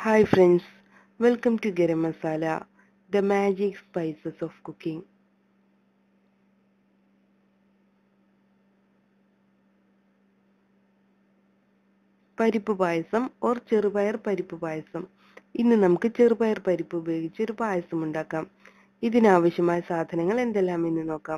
Hi friends, welcome to Garam Masala, the magic spices of cooking. പരിപ്പ് പായസം or ചെറുപയർ പരിപ്പ് പായസം ഇന്ന് നമുക്ക് ചെറുപയർ പരിപ്പ് ഉപയോഗിച്ച് ഒരു പായസം ഉണ്ടാക്കാം ഇതിനാവശ്യമായ സാധനങ്ങൾ എന്തെല്ലാം എന്ന് നോക്കാം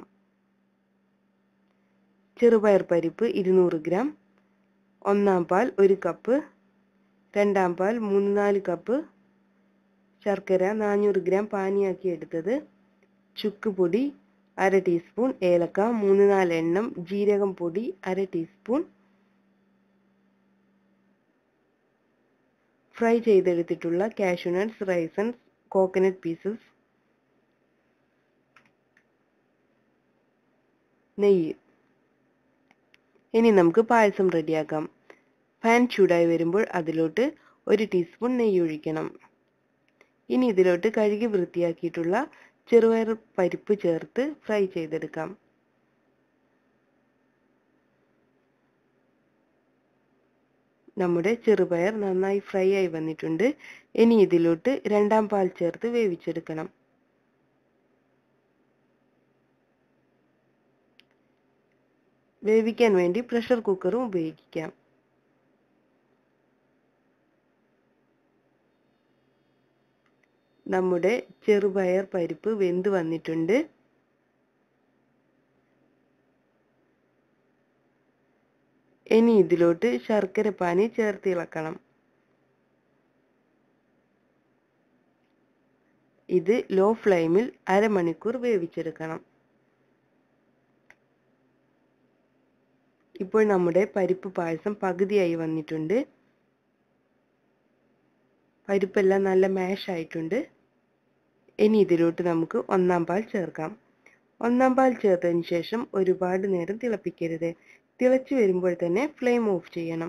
ചെറുപയർ പരിപ്പ് ഇരുന്നൂറ് ഗ്രാം ഒന്നാം പാൽ ഒരു കപ്പ് രണ്ടാം പാൽ മൂന്ന് നാല് കപ്പ് ശർക്കര നാനൂറ് ഗ്രാം പാനിയാക്കി എടുത്തത് ചുക്ക് പൊടി അര ടീസ്പൂൺ ഏലക്ക മൂന്ന് നാല് എണ്ണം ജീരകം പൊടി അര ടീസ്പൂൺ ഫ്രൈ ചെയ്തെടുത്തിട്ടുള്ള കാഷ്യൂനട്ട്സ് റൈസൻസ് കോക്കനട്ട് പീസസ് നെയ്യ് ഇനി നമുക്ക് പായസം റെഡിയാക്കാം പാൻ ചൂടായി വരുമ്പോൾ അതിലോട്ട് ഒരു ടീസ്പൂൺ നെയ്യ് ഒഴിക്കണം ഇനി ഇതിലോട്ട് കഴുകി വൃത്തിയാക്കിയിട്ടുള്ള ചെറുപയർ പരിപ്പ് ചേർത്ത് ഫ്രൈ ചെയ്തെടുക്കാം നമ്മുടെ ചെറുപയർ നന്നായി ഫ്രൈ ആയി വന്നിട്ടുണ്ട് ഇനി ഇതിലോട്ട് രണ്ടാം പാൽ ചേർത്ത് വേവിച്ചെടുക്കണം വേവിക്കാൻ വേണ്ടി പ്രഷർ കുക്കറും ഉപയോഗിക്കാം നമ്മുടെ ചെറുപയർ പരിപ്പ് വെന്ത് വന്നിട്ടുണ്ട് ഇനി ഇതിലോട്ട് ശർക്കര പാനി ചേർത്ത് ഇളക്കണം ഇത് ലോ ഫ്ലെയിമിൽ അരമണിക്കൂർ വേവിച്ചെടുക്കണം ഇപ്പോൾ നമ്മുടെ പരിപ്പ് പായസം പകുതിയായി വന്നിട്ടുണ്ട് പരിപ്പെല്ലാം നല്ല മാഷ് ആയിട്ടുണ്ട് ഇനി ഇതിലോട്ട് നമുക്ക് ഒന്നാം പാൽ ചേർക്കാം ഒന്നാം പാൽ ചേർത്തതിന് ശേഷം ഒരുപാട് നേരം തിളപ്പിക്കരുത് തിളച്ചു വരുമ്പോൾ തന്നെ ഫ്ലെയിം ഓഫ് ചെയ്യണം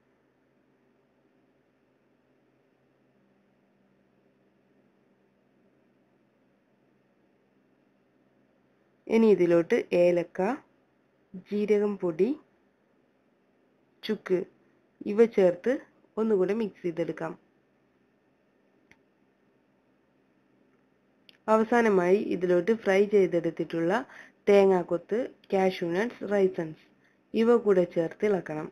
ഇനി ഇതിലോട്ട് ഏലക്ക ജീരകം പൊടി ചുക്ക് ഇവ ചേർത്ത് ഒന്നുകൂടെ മിക്സ് ചെയ്തെടുക്കാം അവസാനമായി ഇതിലോട്ട് ഫ്രൈ ചെയ്തെടുത്തിട്ടുള്ള തേങ്ങാക്കൊത്ത് കാഷ്യൂ നട്ട്സ് റൈസൻസ് ഇവ കൂടെ ചേർത്ത് ഇളക്കണം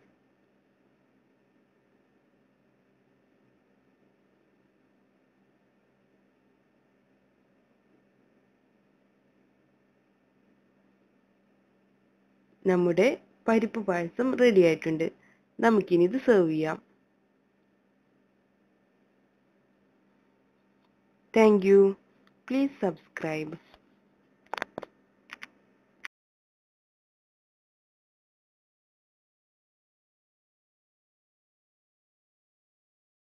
നമ്മുടെ പരിപ്പ് പായസം റെഡി ആയിട്ടുണ്ട് നമുക്കിനി ഇത് സെർവ് ചെയ്യാം താങ്ക് യു പ്ലീസ് സബ്സ്ക്രൈബ്